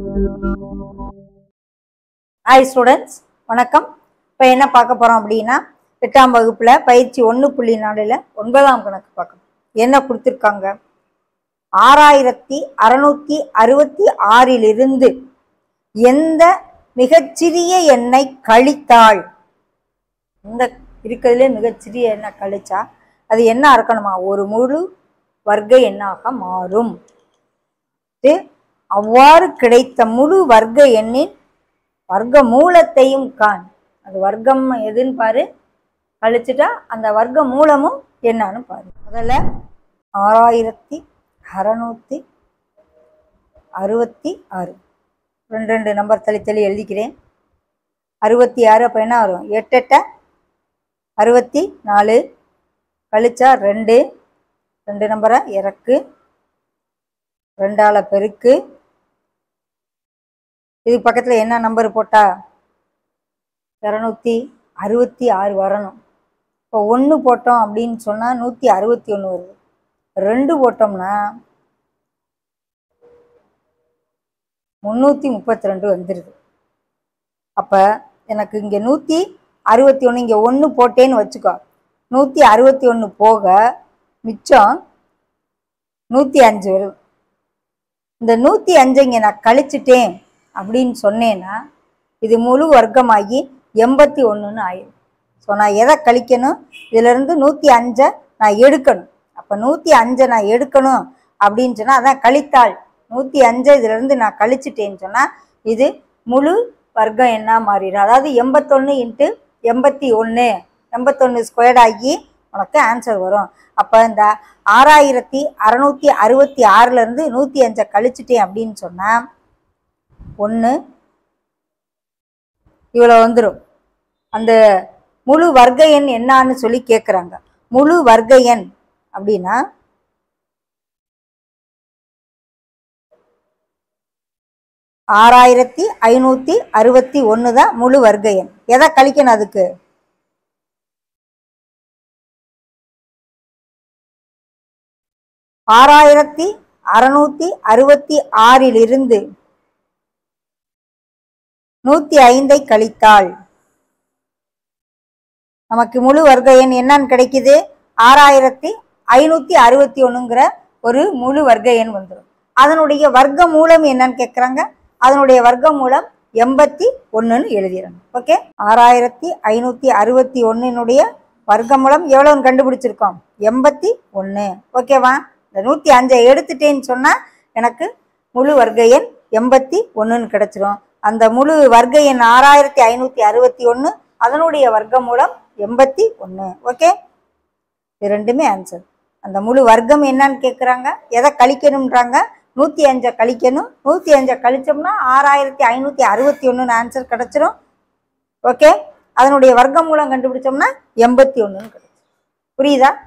hi students வணக்கம் இப்போ என்ன பார்க்க போகிறோம் அப்படின்னா எட்டாம் வகுப்பில் பயிற்சி ஒன்று புள்ளி நாலில் ஒன்பதாம் கணக்கு பார்க்கணும் என்ன கொடுத்துருக்காங்க ஆறாயிரத்தி அறநூற்றி அறுபத்தி ஆறிலிருந்து எந்த மிகச்சிறிய எண்ணை கழித்தால் இந்த இருக்கிறதுலே மிகச்சிறிய எண்ணை கழிச்சா அது என்ன இருக்கணுமா ஒரு முழு வர்க்க எண்ணாக மாறும் இது அவ்வாறு கிடைத்த முழு வர்க்க எண்ணின் வர்க்க மூலத்தையும் காண் அது வர்க்கம் எதுன்னு பாரு கழிச்சுட்டா அந்த வர்க்க மூலமும் என்னன்னு பாரு முதல்ல ஆறாயிரத்தி அறநூற்றி அறுபத்தி ஆறு ரெண்டு ரெண்டு நம்பர் தள்ளி தள்ளி எழுதிக்கிறேன் அறுபத்தி ஆறு அப்போ என்ன வரும் எட்டெட்ட அறுபத்தி நாலு கழிச்சா ரெண்டு ரெண்டு நம்பரை இறக்கு ரெண்டால பெருக்கு இது பக்கத்தில் என்ன நம்பர் போட்டா இரநூத்தி அறுபத்தி ஆறு வரணும் இப்போ ஒன்று போட்டோம் அப்படின்னு சொன்னால் நூற்றி அறுபத்தி ஒன்று வருது ரெண்டு போட்டோம்னா முந்நூற்றி முப்பத்தி ரெண்டு வந்துடுது அப்போ எனக்கு இங்கே நூற்றி அறுபத்தி ஒன்று இங்கே ஒன்று போட்டேன்னு வச்சுக்கோ நூற்றி அறுபத்தி ஒன்று போக மிச்சம் நூற்றி அஞ்சு வரும் இந்த நூற்றி அஞ்சை இங்கே நான் கழிச்சிட்டேன் அப்படின்னு சொன்னேன்னா இது முழு வர்க்கமாகி எண்பத்தி ஒன்றுன்னு ஆயிடும் ஸோ நான் எதை கழிக்கணும் இதிலிருந்து நூற்றி அஞ்சை நான் எடுக்கணும் அப்போ நூற்றி அஞ்சை நான் எடுக்கணும் அப்படின்னு சொன்னால் அதான் கழித்தாள் நூற்றி அஞ்சை இதிலிருந்து நான் கழிச்சிட்டேன்னு சொன்னால் இது முழு வர்க்கம் என்ன மாறிடும் அதாவது எண்பத்தொன்று இன்ட்டு எண்பத்தி ஒன்று எண்பத்தொன்று ஸ்கொயர்ட் ஆகி உனக்கு ஆன்சர் வரும் அப்போ இந்த ஆறாயிரத்தி அறநூற்றி அறுபத்தி ஆறுலேருந்து நூற்றி அஞ்சை கழிச்சிட்டேன் அப்படின்னு சொன்னால் ஒன்று இவ்வளோ வந்துடும் அந்த முழு வர்க்க எண் என்னான்னு சொல்லி கேட்குறாங்க முழு வர்க்க எண் அப்படின்னா ஆறாயிரத்தி ஐநூற்றி அறுபத்தி ஒன்று தான் முழு வர்க்க எண் எதை கழிக்கணும் அதுக்கு ஆறாயிரத்தி அறுநூத்தி அறுபத்தி ஆறிலிருந்து நூற்றி ஐந்தை கழித்தால் நமக்கு முழு வர்க்க எண் என்னன்னு கிடைக்குது ஆறாயிரத்தி ஐநூற்றி அறுபத்தி ஒன்றுங்கிற ஒரு முழு வர்க்க எண் வந்துடும் அதனுடைய வர்க்க மூலம் என்னன்னு கேட்குறாங்க அதனுடைய வர்க்க மூலம் எண்பத்தி ஒன்றுன்னு எழுதிடணும் ஓகே ஆறாயிரத்தி ஐநூற்றி அறுபத்தி ஒன்றினுடைய வர்க்க மூலம் எவ்வளோன்னு கண்டுபிடிச்சிருக்கோம் எண்பத்தி ஒன்று ஓகேவா இந்த நூற்றி அஞ்சை எடுத்துட்டேன்னு சொன்னால் எனக்கு முழு வர்க்க எண் எண்பத்தி ஒன்றுன்னு கிடச்சிரும் அந்த முழு வர்க்க எண் ஆறாயிரத்தி ஐநூற்றி அறுபத்தி ஒன்று அதனுடைய வர்க்க மூலம் எண்பத்தி ஒன்று ஓகே இது ரெண்டுமே ஆன்சர் அந்த முழு வர்க்கம் என்னன்னு கேட்குறாங்க எதை கழிக்கணுன்றாங்க நூற்றி அஞ்சை கழிக்கணும் நூற்றி அஞ்சை கழிச்சோம்னா ஆறாயிரத்தி ஐநூற்றி அறுபத்தி ஒன்றுன்னு ஆன்சர் கிடச்சிரும் ஓகே அதனுடைய வர்க்க மூலம் கண்டுபிடிச்சோம்னா எண்பத்தி ஒன்றுன்னு கிடச்சிரும் புரியுதா